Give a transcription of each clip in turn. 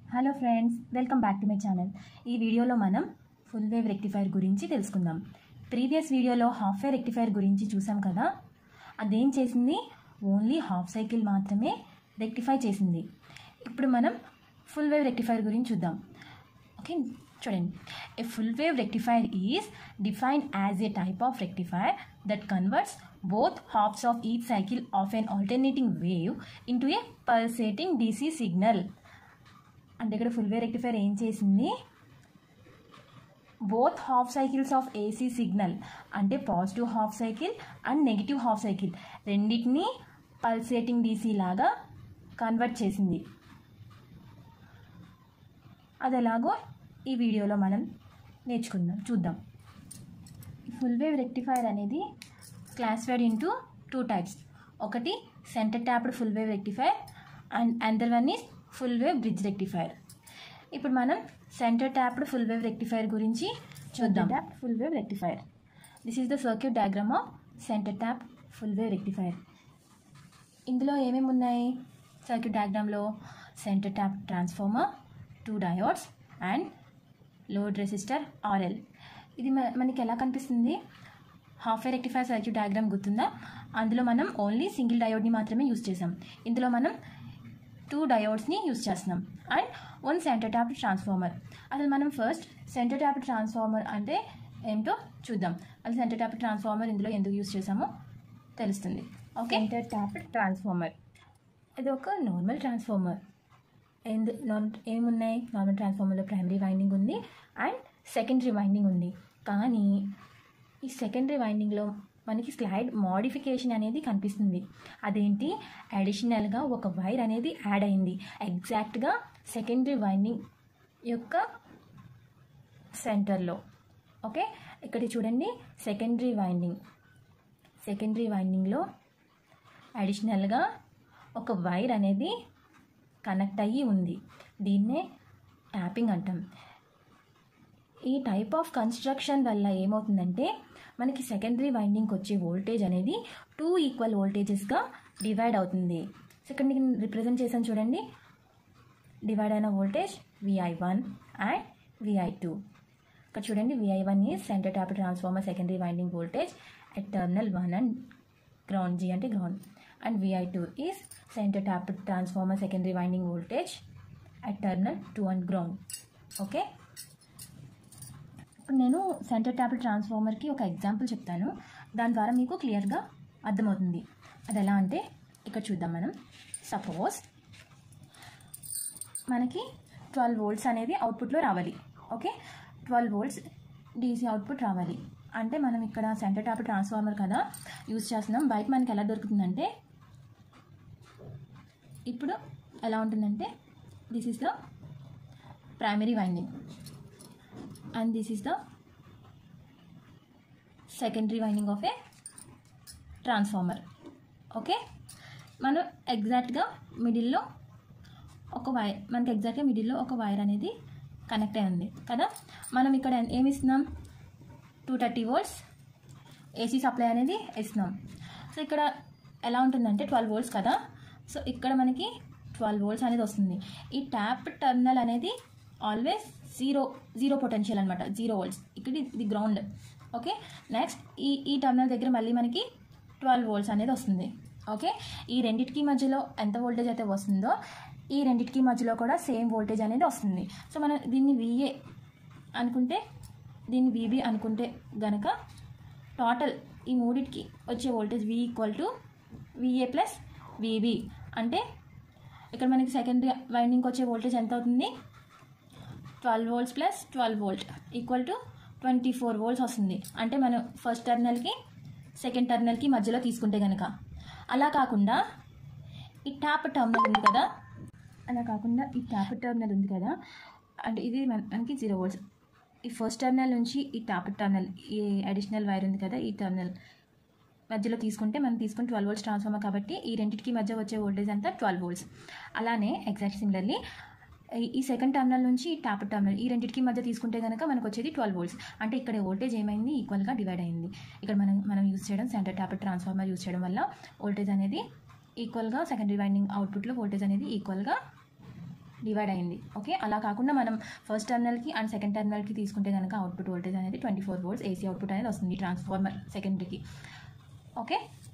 Hello friends welcome back to my channel ఈ వీడియోలో మనం ఫుల్ వేవ్ రెక్టిఫైర్ గురించి తెలుసుకుందాం ప్రీవియస్ వీడియోలో హాఫ్ వేవ్ రెక్టిఫైర్ గురించి చూసాం కదా అదేం చేసింది ఓన్లీ హాఫ్ సైకిల్ మాత్రమే రెక్టిఫై చేసింది ఇప్పుడు మనం ఫుల్ వేవ్ రెక్టిఫైర్ గురించి చూద్దాం ఓకే చూడండి a full wave rectifier is defined as a type of rectifier that converts both halves of each cycle of an alternating wave into a pulsating DC signal అంటే ఇక్కడ full వే rectifier ఏం చేసింది both half cycles of AC signal అంటే positive half cycle and negative half cycle రెండింటిని pulsating DC లాగా convert చేసింది అది ఎలాగో ఈ వీడియోలో మనం నేర్చుకుందాం చూద్దాం ఫుల్ వేవ్ రెక్టిఫైర్ అనేది క్లాసిఫైడ్ ఇంటూ టూ టైప్స్ ఒకటి centre tapped full wave rectifier and another one is full wave bridge rectifier ఇప్పుడు మనం centre tapped full wave rectifier గురించి చూద్దాం tap full wave rectifier this is the circuit diagram of centre tap full wave rectifier ఇందులో ఏమేమి ఉన్నాయి circuit డయాగ్రామ్లో centre tap transformer two diodes and load resistor RL ఇది మ- మనకి ఎలా కనిపిస్తుంది half wave rectifier circuit diagram గుర్తుందా అందులో మనం ఓన్లీ సింగిల్ డయోడ్ని మాత్రమే యూజ్ చేసాం ఇందులో మనం టూ డయోడ్స్ని యూజ్ చేస్తున్నాం and one centre tap transformer అసలు మనం ఫస్ట్ సెంటర్ ట్యాప్ ట్రాన్స్ఫార్మర్ అంటే ఏంటో చూద్దాం అసలు సెంటర్ ట్యాప్ ట్రాన్స్ఫార్మర్ ఇందులో ఎందుకు యూజ్ చేసామో తెలుస్తుంది ఓకే సెంటర్ ట్యాప్ ట్రాన్స్ఫార్మర్ ఇది ఒక నార్మల్ ట్రాన్స్ఫార్మర్ ఎందు నార్మల్ ఏమున్నాయి నార్మల్ ట్రాన్స్ఫార్మర్లో ప్రైమరీ వైండింగ్ ఉంది అండ్ సెకండరీ వైండింగ్ ఉంది కానీ ఈ సెకండరీ వైండింగ్లో మనకి స్లైడ్ మోడిఫికేషన్ అనేది కనిపిస్తుంది అదేంటి అడిషనల్గా ఒక వైర్ అనేది యాడ్ అయింది ఎగ్జాక్ట్గా సెకండరీ వైండింగ్ యొక్క సెంటర్లో ఓకే ఇక్కడ చూడండి సెకండరీ వైండింగ్ సెకండరీ వైండింగ్లో అడిషనల్గా ఒక వైర్ అనేది కనెక్ట్ అయ్యి ఉంది దీన్నే ట్యాపింగ్ అంటాం ఈ టైప్ ఆఫ్ కన్స్ట్రక్షన్ వల్ల ఏమవుతుందంటే మనకి సెకండరీ వైండింగ్కి వచ్చే వోల్టేజ్ అనేది టూ ఈక్వల్ వోల్టేజెస్గా డివైడ్ అవుతుంది సో ఇక్కడ నేను రిప్రజెంట్ చేశాను చూడండి డివైడ్ అయిన voltage VI one and VI two ఇక్కడ చూడండి VI one is centre tap transformer secondary winding voltage at terminal one and ground G అంటే ground and VI two is centre tap transformer secondary winding voltage at terminal two and ground okay ఇప్పుడు నేను centre tap ట్రాన్స్ఫార్మర్కి ఒక example చెప్తాను దాని ద్వారా మీకు క్లియర్గా అర్థమవుతుంది అది ఎలా అంటే ఇక్కడ చూద్దాం మనం సపోజ్ మనకి ట్వెల్వ్ వోల్ట్స్ అనేది అవుట్పుట్లో రావాలి okay twelve volts DC output రావాలి అంటే మనం ఇక్కడ సెంటర్ ట్యాప్ ట్రాన్స్ఫార్మర్ కదా యూజ్ చేస్తున్నాం బయట మనకి ఎలా దొరుకుతుందంటే ఇప్పుడు ఎలా ఉంటుందంటే this is the primary winding and this is the secondary winding of a transformer okay మనం ఎగ్జాక్ట్గా మిడిల్లో ఒక వైర్ మనకి ఎగ్జాక్ట్గా మిడిల్లో ఒక వైర్ అనేది కనెక్ట్ అయి ఉంది కదా మనం ఇక్కడ ఏమి ఇస్తున్నాం two thirty volts AC supply అనేది ఇస్తున్నాం సో ఇక్కడ ఎలా ఉంటుందంటే ట్వెల్వ్ వోల్ట్స్ కదా సో ఇక్కడ మనకి ట్వెల్వ్ వోల్ట్స్ అనేది వస్తుంది ఈ ట్యాప్ టర్మినల్ అనేది ఆల్వేస్ జీరో జీరో పొటెన్షియల్ అనమాట జీరో వోల్ట్స్ ఇక్కడ ఇది గ్రౌండ్ ఓకే నెక్స్ట్ ఈ ఈ టర్మినల్ దగ్గర మళ్ళీ మనకి ట్వెల్వ్ వోల్ట్స్ అనేది వస్తుంది ఓకే ఈ రెండిటికి మధ్యలో ఎంత వోల్టేజ్ అయితే వస్తుందో ఈ రెండిటికి మధ్యలో కూడా సేమ్ వోల్టేజ్ అనేది వస్తుంది సో మనం దీన్ని విఏ అనుకుంటే దీన్ని విబి అనుకుంటే గనక టోటల్ ఈ మూడిటికి వచ్చే voltage V equal to VA plus VB అంటే ఇక్కడ మనకి సెకండరీ వైండింగ్కి వచ్చే వోల్టేజ్ ఎంత అవుతుంది twelve volts plus twelve volt equal to twenty four volts వస్తుంది అంటే మనం ఫస్ట్ టర్మినల్కి సెకండ్ టర్మినల్కి మధ్యలో తీసుకుంటే కనుక అలా కాకుండా ఈ ట్యాప్ టర్మినల్ ఉంది కదా అలా కాకుండా ఈ ట్యాప్ టర్మినల్ ఉంది కదా అంటే ఇది మన- మనకి జీరో వోల్ట్స్ ఈ ఫస్ట్ టర్మినల్ నుంచి ఈ ట్యాప్ టర్మినల్ ఈ అడిషనల్ వైర్ ఉంది కదా ఈ టర్మినల్ మధ్యలో తీసుకుంటే మనం తీసుకుని ట్వెల్వ్ వోల్ట్స్ ట్రాన్స్ఫార్మర్ కాబట్టి ఈ రెండింటికి మధ్య వచ్చే వోల్టేజ్ అంతా ట్వెల్వ్ వోల్ట్స్ అలానే ఎగ్జాక్ట్ సిమిలర్లీ ఈ సెకండ్ టర్మినల్ నుంచి ఈ టాప్ టర్మినల్ ఈ రెండింటికి మధ్య తీసుకుంటే కనుక మనకు వచ్చేది ట్వెల్వ్ వోల్ట్స్ అంటే ఇక్కడ వోల్టేజ్ ఏమైంది ఈక్వల్గా డివైడ్ అయింది ఇక్కడ మనం మనం యూజ్ చేయడం సెంటర్ ట్యాప్ ట్రాన్స్ఫార్మర్ యూజ్ చేయడం వల్ల వోల్టేజ్ అనేది ఈక్వల్గా సెకండరీ వైండింగ్ అవుట్పుట్లో వోల్టేజ్ అనేది ఈక్వల్గా డివైడ్ అయింది ఓకే అలా కాకుండా మనం ఫస్ట్ టర్మినల్కి అండ్ సెకండ్ టర్మినల్కి తీసుకుంటే కనుక అవుట్పుట్ వోల్టేజ్ అనేది twenty four volts AC output అనేది వస్తుంది ట్రాన్స్ఫార్మర్ సెకండరీకి ఓకే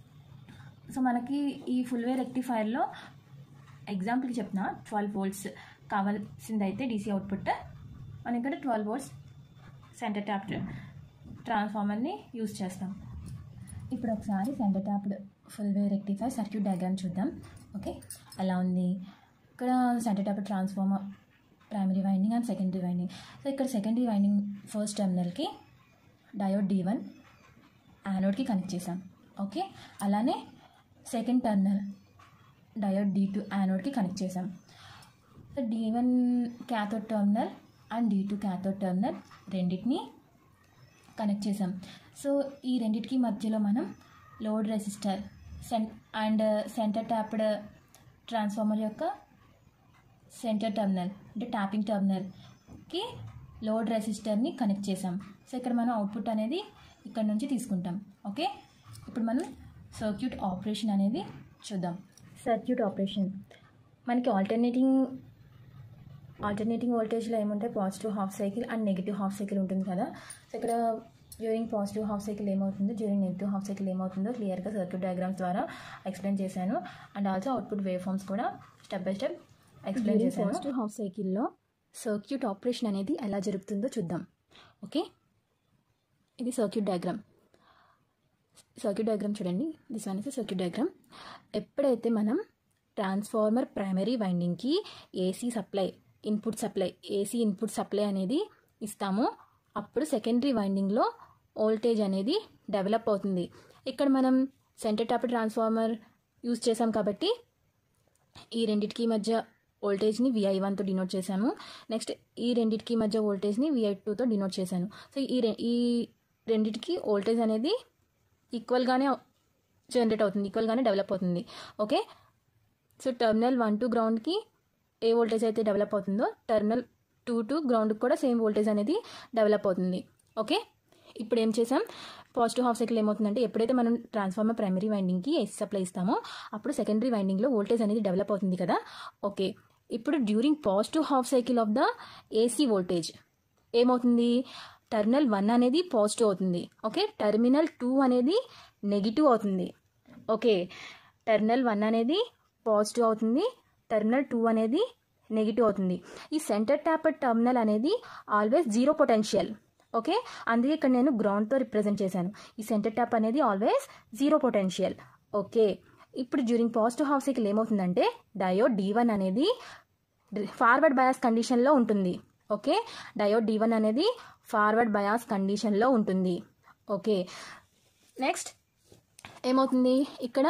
సో మనకి ఈ ఫుల్ వే రెక్టిఫైర్లో ఎగ్జాంపుల్కి చెప్తున్నా ట్వెల్వ్ వోల్ట్స్ కావాల్సిందైతే డీసీ అవుట్పుట్ మనం ఇక్కడ twelve volts centre tap transformer use చేస్తాం ఇప్పుడు ఒకసారి centre tapped full wave rectify circuit diagram చూద్దాం ఓకే ఎలా ఉంది ఇక్కడ centre tap transformer primary winding and secondary winding so ఇక్కడ సెకండరీ వైండింగ్ ఫస్ట్ టర్మినల్కి డయోడ్ డి వన్ యానోడ్కి కనెక్ట్ చేసాం ఓకే అలానే second terminal diode D two యానోడ్కి కనెక్ట్ చేసాం so D one cathode terminal and D two cathode terminal రెండింటిని connect చేసాం so ఈ రెండింటికి మధ్యలో మనం లోడ్ రెసిస్టర్ సెన్ అండ్ సెంటర్ ట్యాప్డ్ ట్రాన్స్ఫార్మర్ యొక్క సెంటర్ టర్మినల్ అంటే ట్యాపింగ్ టర్మినల్కి లోడ్ రెసిస్టర్ని కనెక్ట్ చేసాం సో ఇక్కడ మనం అవుట్పుట్ అనేది ఇక్కడ నుంచి తీసుకుంటాం ఓకే ఇప్పుడు మనం సర్క్యూట్ ఆపరేషన్ అనేది చూద్దాం సర్క్యూట్ ఆపరేషన్ మనకి ఆల్టర్నేటింగ్ ఆల్టర్నేటింగ్ వోల్టేజ్లో ఏముంటాయి positive half cycle and negative half cycle ఉంటుంది కదా సో ఇక్కడ డ్యూరింగ్ పాజిటివ్ హాఫ్ సైకిల్ ఏమవుతుందో డ్యూరింగ్ నెగిటివ్ హాఫ్ సైకిల్ ఏమవుతుందో క్లియర్గా సర్క్యూట్ డయాగ్రామ్స్ ద్వారా ఎక్స్ప్లెయిన్ చేశాను and also output wave forms కూడా స్టెప్ బై స్టెప్ ఎక్స్ప్లెయిన్ చేశాను పాజిటివ్ హాఫ్ సైకిల్లో సర్క్యూట్ ఆపరేషన్ అనేది ఎలా జరుగుతుందో చూద్దాం ఓకే ఇది సర్క్యూట్ డయాగ్రామ్ సర్క్యూట్ డయాగ్రామ్ చూడండి this one is circuit diagram ఎప్పుడైతే మనం ట్రాన్స్ఫార్మర్ ప్రైమరీ వైండింగ్కి AC supply input supply AC input supply అనేది ఇస్తామో అప్పుడు సెకండరీ వైండింగ్లో వోల్టేజ్ అనేది డెవలప్ అవుతుంది ఇక్కడ మనం సెంటర్ టాప్ ట్రాన్స్ఫార్మర్ యూజ్ చేసాం కాబట్టి ఈ రెండిటికి మధ్య వోల్టేజ్ని విఐ వన్తో డినోట్ చేశాను నెక్స్ట్ ఈ రెండిటికి మధ్య వోల్టేజ్ని విఐ టూతో డినోట్ చేశాను సో ఈ రె ఈ రెండిటికి వోల్టేజ్ అనేది ఈక్వల్గానే జనరేట్ అవుతుంది ఈక్వల్గానే డెవలప్ అవుతుంది okay so terminal one to గ్రౌండ్కి ఏ వోల్టేజ్ అయితే డెవలప్ అవుతుందో టర్మినల్ టూ టు గ్రౌండ్కి కూడా సేమ్ వోల్టేజ్ అనేది డెవలప్ అవుతుంది ఓకే ఇప్పుడు ఏం చేసాం పాజిటివ్ హాఫ్ సైకిల్ ఏమవుతుందంటే ఎప్పుడైతే మనం ట్రాన్స్ఫార్మర్ ప్రైమరీ వైండింగ్కి ఏసీ సప్లై ఇస్తామో అప్పుడు సెకండరీ వైండింగ్లో వోల్టేజ్ అనేది డెవలప్ అవుతుంది కదా ఓకే ఇప్పుడు during positive half cycle of the AC voltage ఏమవుతుంది టర్మినల్ వన్ అనేది పాజిటివ్ అవుతుంది ఓకే టర్మినల్ టూ అనేది నెగిటివ్ అవుతుంది ఓకే టర్మినల్ వన్ అనేది పాజిటివ్ అవుతుంది టర్మినల్ టూ అనేది నెగిటివ్ అవుతుంది ఈ సెంటర్ ట్యాప్ టర్మినల్ అనేది ఆల్వేస్ జీరో పొటెన్షియల్ ఓకే అందుకే ఇక్కడ నేను గ్రౌండ్తో రిప్రజెంట్ చేశాను ఈ సెంటర్ ట్యాప్ అనేది ఆల్వేస్ జీరో పొటెన్షియల్ ఓకే ఇప్పుడు డ్యూరింగ్ పాజిటివ్ హాఫ్ సైకిల్ ఏమవుతుందంటే డయోడ్ డి వన్ అనేది ఫార్వర్డ్ బయాస్ కండిషన్లో ఉంటుంది ఓకే డయోడ్ డి వన్ అనేది ఫార్వర్డ్ బయాస్ కండిషన్లో ఉంటుంది ఓకే నెక్స్ట్ ఏమవుతుంది ఇక్కడ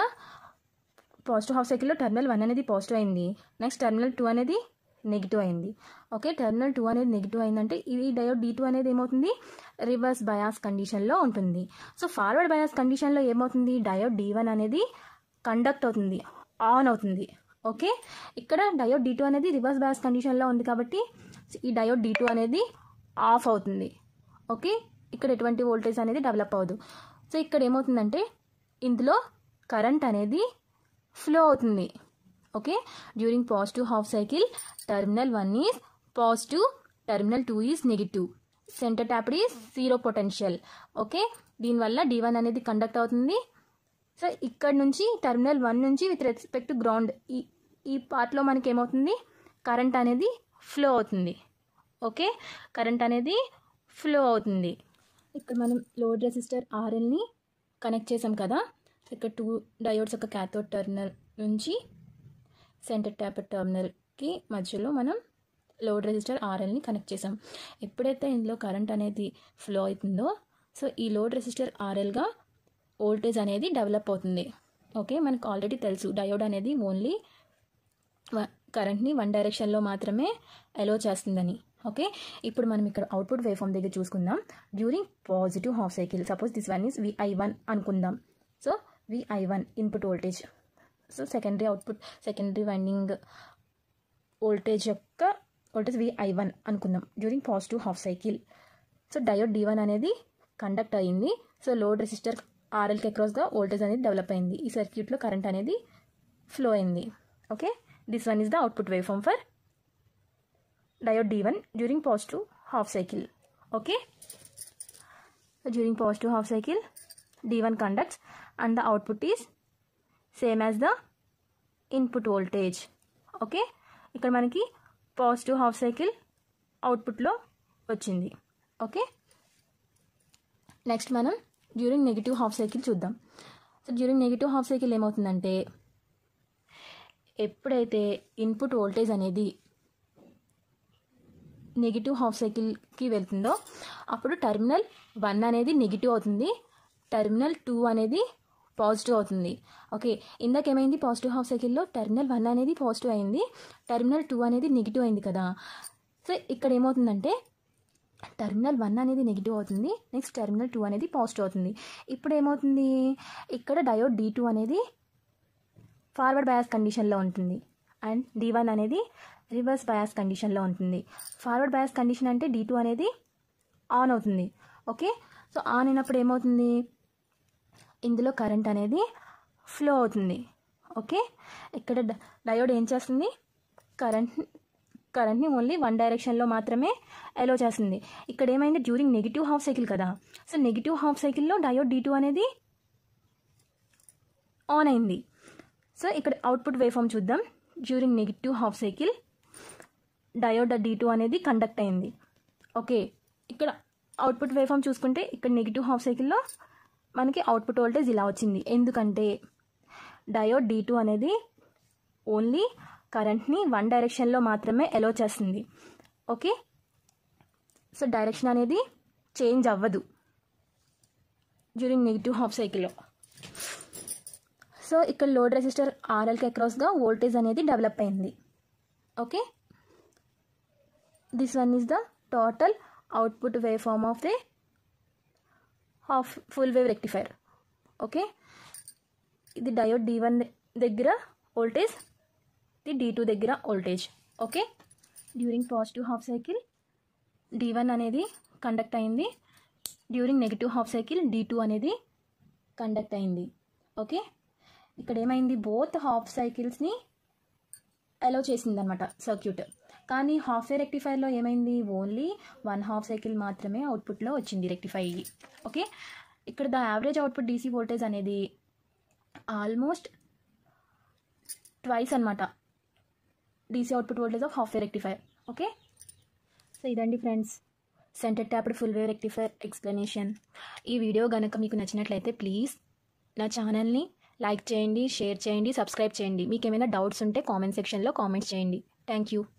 పాజిటివ్ హాఫ్ సైకిల్లో టర్మినల్ వన్ అనేది పాజిటివ్ అయింది నెక్స్ట్ టర్మినల్ టూ అనేది నెగిటివ్ అయింది ఓకే టర్మినల్ టూ అనేది నెగిటివ్ అయిందంటే ఈ డయోడ్ డి టూ అనేది ఏమవుతుంది రివర్స్ బయాస్ కండిషన్లో ఉంటుంది సో ఫార్వర్డ్ బయాస్ కండిషన్లో ఏమవుతుంది డయోడ్ డి వన్ అనేది కండక్ట్ అవుతుంది ఆన్ అవుతుంది ఓకే ఇక్కడ డయోడ్ డి టూ అనేది రివర్స్ బయాస్ కండిషన్లో ఉంది కాబట్టి ఈ డయోడ్ డి టూ అనేది ఆఫ్ అవుతుంది ఓకే ఇక్కడ ఎటువంటి వోల్టేజ్ అనేది డెవలప్ అవ్వదు సో ఇక్కడ ఏమవుతుందంటే ఇందులో కరెంట్ అనేది ఫ్లో అవుతుంది okay during positive half cycle terminal one is positive terminal two is negative centre tapped is zero potential okay దీనివల్ల డి వన్ అనేది కండక్ట్ అవుతుంది సో ఇక్కడ నుంచి టర్మినల్ వన్ నుంచి విత్ రెస్పెక్ట్ గ్రౌండ్ ఈ ఈ పార్ట్లో మనకి ఏమవుతుంది కరెంట్ అనేది ఫ్లో అవుతుంది ఓకే కరెంట్ అనేది ఫ్లో అవుతుంది ఇక్కడ మనం లోడ్ రెసిస్టర్ ఆర్ఎల్ని కనెక్ట్ చేసాం కదా ఇక్కడ టూ డయోడ్స్ ఒక క్యాథోడ్ టర్మినల్ నుంచి సెంటర్ ట్యాప్ టర్మినల్కి మధ్యలో మనం లోడ్ రెసిస్టర్ ఆర్ఎల్ని కనెక్ట్ చేసాం ఎప్పుడైతే ఇందులో కరెంట్ అనేది ఫ్లో అవుతుందో సో ఈ లోడ్ రెసిస్టర్ ఆర్ఎల్గా వోల్టేజ్ అనేది డెవలప్ అవుతుంది ఓకే మనకు ఆల్రెడీ తెలుసు డయోడ్ అనేది ఓన్లీ కరెంట్ని వన్ డైరెక్షన్లో మాత్రమే అలో చేస్తుందని ఓకే ఇప్పుడు మనం ఇక్కడ అవుట్పుట్ వేవ్ ఫామ్ దగ్గర చూసుకుందాం during positive half cycle suppose this one is VI one అనుకుందాం so VI one input voltage so secondary output secondary winding voltage యొక్క వోల్టేజ్ విఐ వన్ అనుకుందాం during positive half cycle so diode D one అనేది conduct అయ్యింది so load resistor ఆర్ఎల్కి అక్రాస్గా voltage అనేది develop అయింది ఈ సర్క్యూట్లో కరెంట్ అనేది ఫ్లో అయింది okay this one is the output wave form for diode D1 during positive half cycle. Okay. So during positive half cycle, D1 conducts and the output is same as the input voltage okay ఇక్కడ మనకి positive half cycle అవుట్పుట్లో వచ్చింది okay next మనం during negative half cycle చూద్దాం so during negative half cycle ఏమవుతుందంటే ఎప్పుడైతే input voltage అనేది negative half సైకిల్కి వెళ్తుందో అప్పుడు టెర్మినల్ వన్ అనేది నెగిటివ్ అవుతుంది టెర్మినల్ టూ అనేది పాజిటివ్ అవుతుంది ఓకే ఇందాక ఏమైంది పాజిటివ్ హాఫ్ సైకిల్లో టెర్మినల్ వన్ అనేది పాజిటివ్ అయింది టెర్మినల్ టూ అనేది నెగిటివ్ అయింది కదా సో ఇక్కడ ఏమవుతుందంటే టెర్మినల్ వన్ అనేది నెగిటివ్ అవుతుంది నెక్స్ట్ టెర్మినల్ టూ అనేది పాజిటివ్ అవుతుంది ఇప్పుడు ఏమవుతుంది ఇక్కడ డయోడ్ డి టూ అనేది ఫార్వర్డ్ బయాస్ కండిషన్లో ఉంటుంది అండ్ డి వన్ అనేది రివర్స్ బయాస్ కండిషన్లో ఉంటుంది ఫార్వర్డ్ బయాస్ కండిషన్ అంటే డి టూ అనేది ఆన్ అవుతుంది ఓకే సో ఆన్ అయినప్పుడు ఏమవుతుంది ఇందులో కరెంట్ అనేది ఫ్లో అవుతుంది ఓకే ఇక్కడ డ- డయోడ్ ఏం చేస్తుంది కరెంట్ కరెంట్ని ఓన్లీ వన్ డైరెక్షన్లో మాత్రమే అలో చేస్తుంది ఇక్కడ ఏమైంది డ్యూరింగ్ నెగిటివ్ హాఫ్ సైకిల్ కదా సో నెగిటివ్ హాఫ్ సైకిల్లో డయోడ్ డి టూ అనేది ఆన్ అయింది సో ఇక్కడ అవుట్పుట్ వేవ్ ఫామ్ చూద్దాం during negative half cycle diode D two అనేది కండక్ట్ అయింది ఓకే ఇక్కడ అవుట్పుట్ వేవ్ ఫామ్ చూసుకుంటే ఇక్కడ నెగిటివ్ హాఫ్ సైకిల్లో మనకి అవుట్పుట్ వోల్టేజ్ ఇలా వచ్చింది ఎందుకంటే డయోడ్ డి టూ అనేది ఓన్లీ కరెంట్ని వన్ డైరెక్షన్లో మాత్రమే ఎలో చేస్తుంది ఓకే సో డైరెక్షన్ అనేది చేంజ్ అవ్వదు డ్యూరింగ్ నెగిటివ్ హాఫ్ సైకిల్లో సో ఇక్కడ లోడ్ రెసిస్టర్ ఆర్ఎల్కి అక్రాస్గా వోల్టేజ్ అనేది డెవలప్ అయింది okay this one is the total output wave form of the half full wave rectifier okay ఇది డయోడ్ డి వన్ దగ్గర వోల్టేజ్ ఇది డి టూ దగ్గర voltage okay during positive half cycle D one అనేది conduct అయింది during negative half cycle D two అనేది conduct అయింది okay ఇక్కడ ఏమైంది బోత్ హాఫ్ సైకిల్స్ని అలౌ చేసింది అనమాట సర్క్యూట్ కానీ హాఫ్ వే రెక్టిఫైర్లో ఏమైంది ఓన్లీ వన్ హాఫ్ సైకిల్ మాత్రమే అవుట్పుట్లో వచ్చింది రెక్టిఫై అయ్యి ఓకే ఇక్కడ the average output DC voltage అనేది ఆల్మోస్ట్ ట్వైస్ అనమాట DC output voltage of half wave rectifier okay so ఇదండి friends centre tapped full wave rectifier explanation ఈ వీడియో కనుక మీకు నచ్చినట్లయితే ప్లీజ్ నా ఛానల్ని లైక్ చేయండి షేర్ చేయండి సబ్స్క్రైబ్ చేయండి మీకు ఏమైనా డౌట్స్ ఉంటే కామెంట్ సెక్షన్లో కామెంట్స్ చేయండి థ్యాంక్ యూ